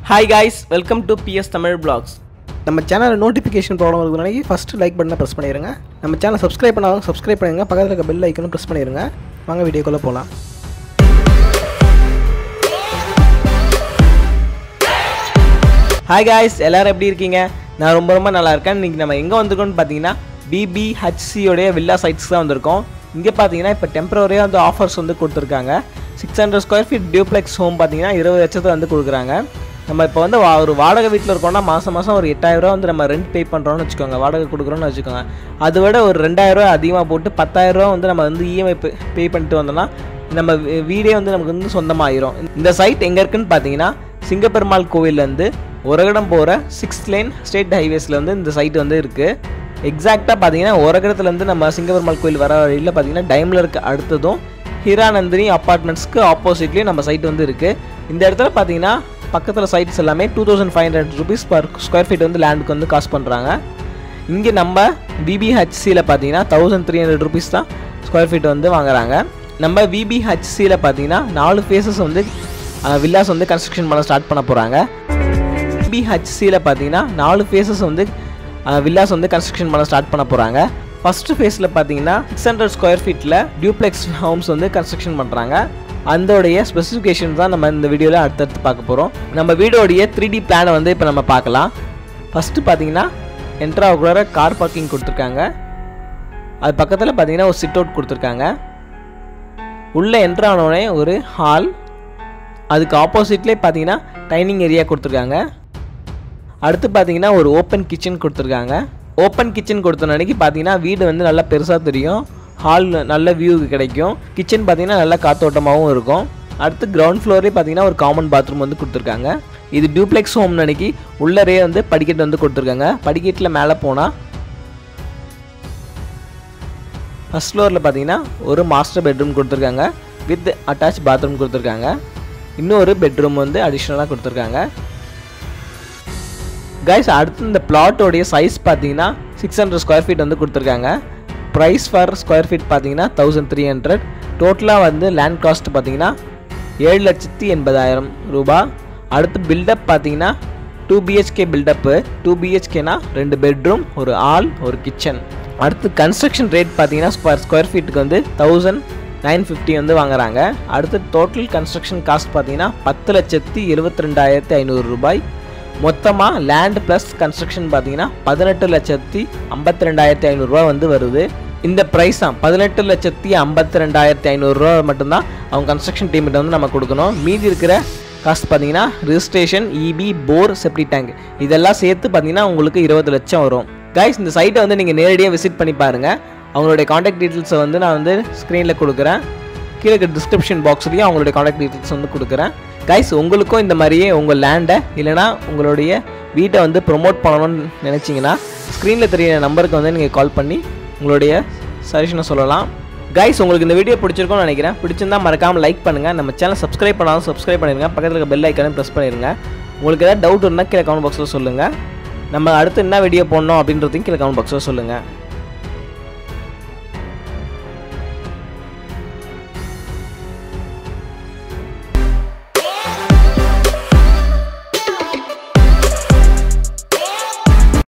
hi guys welcome to PS Tamil blogs நம்ம சேனலில் notification problem இருக்கிறனால ஃபஸ்ட்டு லைக் பட்டனை ப்ரெஸ் பண்ணிடுங்க நம்ம சேனல் சப்ஸ்கிரைப் பண்ணாலும் சப்ஸ்கிரைப் பண்ணிடுங்க பக்கத்தில் இருக்க பெல் ஐக்கனும் ப்ரெஸ் பண்ணிடுங்க வாங்க வீடியோக்குள்ளே போகலாம் ஹாய் காய்ஸ் எல்லாரும் எப்படி இருக்கீங்க நான் ரொம்ப ரொம்ப நல்லா இருக்கேன் இன்றைக்கி நம்ம எங்கே வந்திருக்கோம்னு பார்த்தீங்கன்னா பிபிஹெச்சியோடைய வில்லா சைட்ஸ் தான் வந்திருக்கோம் இங்கே பார்த்தீங்கன்னா இப்போ டெம்பரரியாக வந்து ஆஃபர்ஸ் வந்து கொடுத்துருக்காங்க six hundred square feet duplex home பார்த்தீங்கன்னா இருபது லட்சத்தை வந்து கொடுக்குறாங்க நம்ம இப்போ வந்து வா- ஒரு வாடகை வீட்டில் இருக்கோம்னா மாதம் மாதம் ஒரு எட்டாயிரரூவா வந்து நம்ம ரெண்ட் பே பண்ணுறோம்னு வச்சுக்கோங்க வாடகை கொடுக்குறோம்னு வச்சுக்கோங்க அதை விட ஒரு ரெண்டாயிரரூவா அதிகமாக போட்டு பத்தாயிரரூவா வந்து நம்ம வந்து இஎம்ஐ பே பண்ணிட்டு வந்தோம்னா நம்ம வீ- வீடே வந்து நமக்கு வந்து சொந்தமாயிரும் இந்த சைட் எங்கே இருக்குன்னு பார்த்தீங்கன்னா சிங்கப்பெருமாள் கோவில்லேருந்து உரகடம் போகிற சிக்ஸ்த் லைன் ஸ்டேட் ஹைவேஸில் வந்து இந்த சைட் வந்து இருக்குது எக்ஸாக்டாக பார்த்தீங்கன்னா உரகடத்துலேருந்து நம்ம சிங்கப்பெருமாள் கோயில் வர வழியில் பார்த்தீங்கன்னா டைம்லருக்கு அடுத்ததும் ஹீராநந்தினி அப்பார்ட்மெண்ட்ஸ்க்கு ஆப்போசிட்லேயும் நம்ம சைட் வந்து இருக்குது இந்த இடத்துல பார்த்தீங்கன்னா பக்கத்தில் சைட்ஸ் எல்லாமே two thousand five hundred rupees per square feet வந்து லேண்டுக்கு வந்து காஸ்ட் பண்ணுறாங்க இங்கே நம்ம பிபிஹெச்சியில் பார்த்தீங்கன்னா தௌசண்ட் த்ரீ ஹண்ட்ரட் ருபீஸ் தான் ஸ்கொயர் ஃபீட் வந்து வாங்குறாங்க நம்ம விபிஹெச்சியில் பார்த்தீங்கன்னா நாலு ஃபேஸஸ் வந்து வில்லாஸ் வந்து கன்ஸ்ட்ரக்ஷன் பண்ண ஸ்டார்ட் பண்ண போகிறாங்க பிஹெச்சியில் பார்த்தீங்கன்னா நாலு ஃபேஸஸ் வந்து வில்லாஸ் வந்து கன்ஸ்ட்ரக்ஷன் பண்ண ஸ்டார்ட் பண்ண போகிறாங்க ஃபஸ்ட்டு ஃபேஸில் பார்த்தீங்கன்னா சிக்ஸ் ஹண்ட்ரட் ஸ்கொயர் ஃபீட்டில் டியூப்ளெக்ஸ் ஹோம்ஸ் வந்து கன்ஸ்ட்ரக்ஷன் பண்ணுறாங்க அதோடைய ஸ்பெசிஃபிகேஷன் தான் நம்ம இந்த வீடியோவில் அடுத்தடுத்து பார்க்க போகிறோம் நம்ம வீடியோடைய த்ரீ டி பிளானை வந்து இப்போ நம்ம பார்க்கலாம் ஃபஸ்ட்டு பார்த்தீங்கன்னா என்ட்ரா ஆகுற கார் பார்க்கிங் கொடுத்துருக்காங்க அது பக்கத்தில் பார்த்தீங்கன்னா ஒரு சிட் அவுட் கொடுத்துருக்காங்க உள்ளே என்ட்ரு ஆனோடனே ஒரு ஹால் அதுக்கு ஆப்போசிட்லேயே பார்த்தீங்கன்னா டைனிங் ஏரியா கொடுத்துருக்காங்க அடுத்து பார்த்தீங்கன்னா ஒரு ஓப்பன் கிச்சன் கொடுத்துருக்காங்க ஓப்பன் கிச்சன் கொடுத்த அன்னைக்கு பார்த்தீங்கன்னா வீடு வந்து நல்லா பெருசாக தெரியும் ஹால் நல்ல வியூ கிடைக்கும் கிச்சன் பார்த்தீங்கன்னா நல்லா காத்தோட்டமாகவும் இருக்கும் அடுத்து கிரவுண்ட் ஃப்ளோர்லேயே பார்த்தீங்கன்னா ஒரு காமன் பாத்ரூம் வந்து கொடுத்துருக்காங்க இது டியூப்ளெக்ஸ் ஹோம் அன்னைக்கு உள்ளரே வந்து படிக்கட்டு வந்து கொடுத்துருக்காங்க படிக்கட்டில் மேலே போனால் ஃபஸ்ட் ஃப்ளோரில் பார்த்தீங்கன்னா ஒரு மாஸ்டர் பெட்ரூம் கொடுத்துருக்காங்க வித் அட்டாச் பாத்ரூம் கொடுத்துருக்காங்க இன்னொரு பெட்ரூம் வந்து அடிஷ்னலாக கொடுத்துருக்காங்க கைஸ் அடுத்து இந்த பிளாட்டோடைய சைஸ் பார்த்தீங்கன்னா சிக்ஸ் ஹண்ட்ரட் ஸ்கொயர் ஃபீட் வந்து கொடுத்துருக்காங்க ப்ரைஸ் ஃபார் ஸ்கொயர் ஃபீட் பார்த்தீங்கன்னா தௌசண்ட் த்ரீ ஹண்ட்ரட் டோட்டலாக வந்து லேண்ட் காஸ்ட் பார்த்தீங்கன்னா ஏழு லட்சத்தி எண்பதாயிரம் ரூபாய் அடுத்து பில்டப் பார்த்தீங்கன்னா டூ பிஹெச்கே பில்டப்பு டூ பிஹெச்கேனா ரெண்டு பெட்ரூம் ஒரு ஹால் ஒரு கிச்சன் அடுத்து கன்ஸ்ட்ரக்ஷன் ரேட் பார்த்தீங்கன்னா ஸ்கொயர் ஸ்கொயர் ஃபீட்டுக்கு வந்து தௌசண்ட் நைன் ஃபிஃப்டி வந்து வாங்குறாங்க அடுத்து டோட்டல் கன்ஸ்ட்ரக்ஷன் காஸ்ட் பார்த்தீங்கன்னா பத்து லட்சத்தி எழுபத்தி ரெண்டாயிரத்தி ஐநூறு ரூபாய் மொத்தமாக லேண்ட் ப்ளஸ் கன்ஸ்ட்ரக்ஷன் பார்த்தீங்கன்னா பதினெட்டு லட்சத்தி ஐம்பத்தி ரெண்டாயிரத்தி ஐநூறுரூவா வந்து வருது இந்த ப்ரைஸ் தான் பதினெட்டு லட்சத்தி ஐம்பத்தி ரெண்டாயிரத்தி ஐநூறுரூவா மட்டும்தான் அவங்க கன்ஸ்ட்ரக்ஷன் டீம்கிட்ட வந்து நம்ம கொடுக்கணும் மீதி இருக்கிற காஸ்ட் பார்த்தீங்கன்னா registration EB bore septic tank இதெல்லாம் சேர்த்து பார்த்தீங்கன்னா உங்களுக்கு இருபது லட்சம் வரும் கைஸ் இந்த சைட்டை வந்து நீங்கள் நேரடியாக விசிட் பண்ணி பாருங்கள் அவங்களுடைய காண்டாக்ட் டீட்டெயில்ஸை வந்து நான் வந்து ஸ்க்ரீனில் கொடுக்குறேன் கீழே இருக்க டிஸ்கிரிப்ஷன் பாக்ஸ்லேயும் அவங்களுடைய காண்டாக்ட் டீட்டெயில்ஸ் வந்து கொடுக்குறேன் கைஸ் உங்களுக்கும் இந்த மாதிரியே உங்கள் லேண்டை இல்லைனா உங்களுடைய வீட்டை வந்து ப்ரொமோட் பண்ணணும்னு நினச்சிங்கன்னா ஸ்க்ரீனில் தெரியிற நம்பருக்கு வந்து நீங்கள் கால் பண்ணி உங்களுடைய சஜஷனை சொல்லலாம் கைஸ் உங்களுக்கு இந்த வீடியோ பிடிச்சிருக்கும்னு நினைக்கிறேன் பிடிச்சிருந்தா மறக்காமல் லைக் பண்ணுங்கள் நம்ம சேனல் சப்ஸ்கிரைப் பண்ணாலும் சப்ஸ்கிரைப் பண்ணிடுங்க பக்கத்தில் இருக்க பெல் ஐக்கானே ப்ரெஸ் பண்ணிடுங்க உங்களுக்கு ஏதாவது டவுட் இருந்தால் கீழே கமெண்ட் பாக்ஸில் சொல்லுங்கள் நம்ம அடுத்து என்ன வீடியோ போடணும் அப்படின்றதையும் கீழே கமெண்ட் பாக்ஸில் சொல்லுங்கள்